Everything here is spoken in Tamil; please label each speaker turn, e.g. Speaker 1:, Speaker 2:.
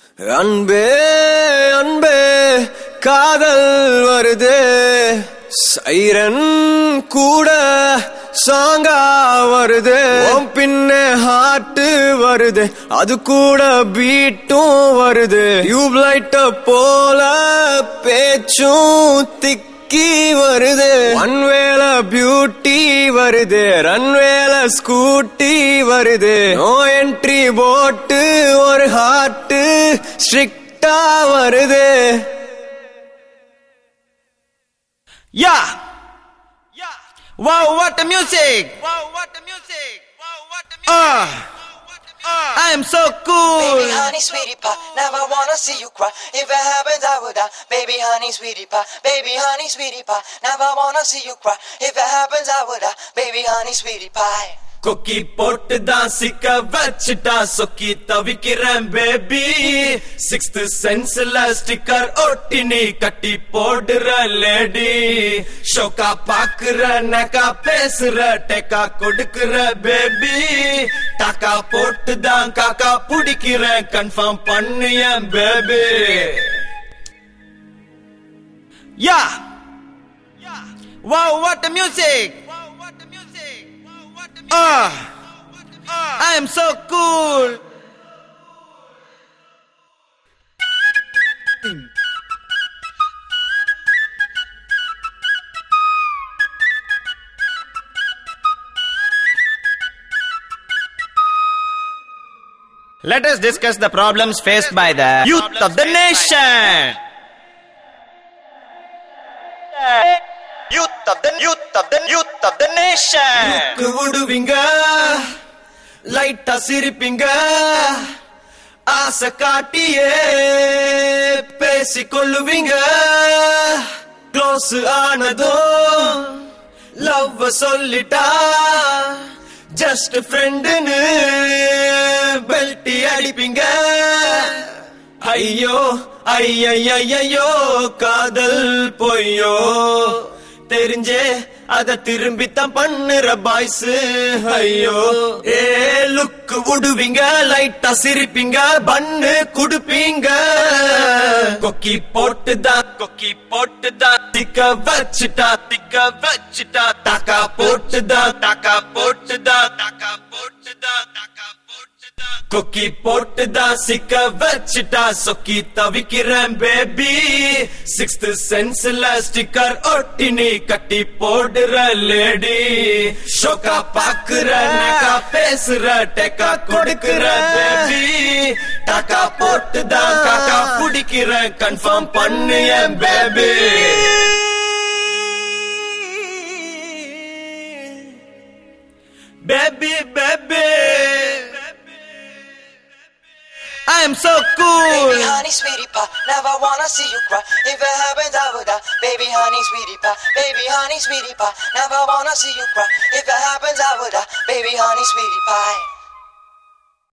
Speaker 1: அன்பே அன்பே காதல் வருதே சைரன் கூட சாங்கா வருது உன் பின்ன ஹார்ட் வருது அது கூட பீட்டும் வருது டியூப்லைட்ட போல பேச்சும் திக்கி வருது ஒன்வேல பியூட்டி வருது ரன்வேல ஸ்கூட்டி வருது நோ என்ட்ரி போட்டு ஒரு ஹார்ட் ஸ்ட்ரிக்டா வருது
Speaker 2: Yeah. Yeah. Wow, what the music. Wow, what the music. Wow, what the music. Ah. I am so cool.
Speaker 3: Baby honey, sweetie pie, never wanna see you cry. If it happens, I would die. Baby honey, sweetie pie, baby honey, sweetie pie, never wanna see you cry. If it happens, I would die. Baby honey, sweetie pie.
Speaker 2: கொக்கி போட்டு தான் சிக்க வச்சுட்டா சொக்கி தவிக்கிறேன் பேபி சிக்ஸ்த் சென்ஸ்ல ஸ்டிக்கர் ஒட்டி நீ கட்டி போடுற லேடி ஷோக்கா பாக்குற நக்கா பேசுற டெக்கா கொடுக்குற பேபி டாக்கா போட்டு தான் காக்கா புடிக்கிறேன் கன்ஃபார்ம் பண்ணு என் பேபி யா Wow, what the music! Wow, what the music! Wow, what the music! Ah, I am so cool. Let us discuss the problems faced by the youth of the nation. Youth of the youth of the youth of the nation. விடுவீங்க லைட்டா சிரிப்பீங்க ஆசை காட்டியே பேசிக்கொள்ளுவீங்க க்ளோஸ் ஆனதும் லவ் சொல்லிட்டா ஜஸ்ட் ஃப்ரெண்டுன்னு பெல்ட்டி அடிப்பீங்க ஐயோ ஐயையோ காதல் பொய்யோ தெரிஞ்சே அத திரும்பித்தான் பண்ணுற பாய்ஸ் ஐயோ ஏ லுக்கு விடுவீங்க லைட்டா சிரிப்பீங்க பண்ணு குடுப்பீங்க கொக்கி போட்டுதான் கொக்கி போட்டுதான் திக்க வச்சுட்டா திக்க வச்சுட்டா தாக்கா போட்டுதான் தாக்கா போட்டுதான் தாக்கா போட்டுதான் தாக்கா போட்டுதான் கொக்கி போட்டுதான் சிக்க வச்சுட்டா சொக்கி தவிக்கிறேன் பேபி சிக்ஸ்த் சென்ஸ்ல ஸ்டிக்கர் ஒட்டி நீ கட்டி போடுற லேடி ஷோக்கா பாக்குற நக்கா பேசுற டெக்கா கொடுக்கிற பேபி டாக்கா போட்டுதான் காக்கா பிடிக்கிற கன்ஃபார்ம் பண்ணு என் baby Baby, baby. I am so cool.
Speaker 3: Baby honey, sweetie pie, never wanna see you cry. If it happens, I would die. Baby honey, sweetie pie, baby honey, sweetie pie, never wanna see you cry. If it happens, I would die. Baby honey, sweetie pie.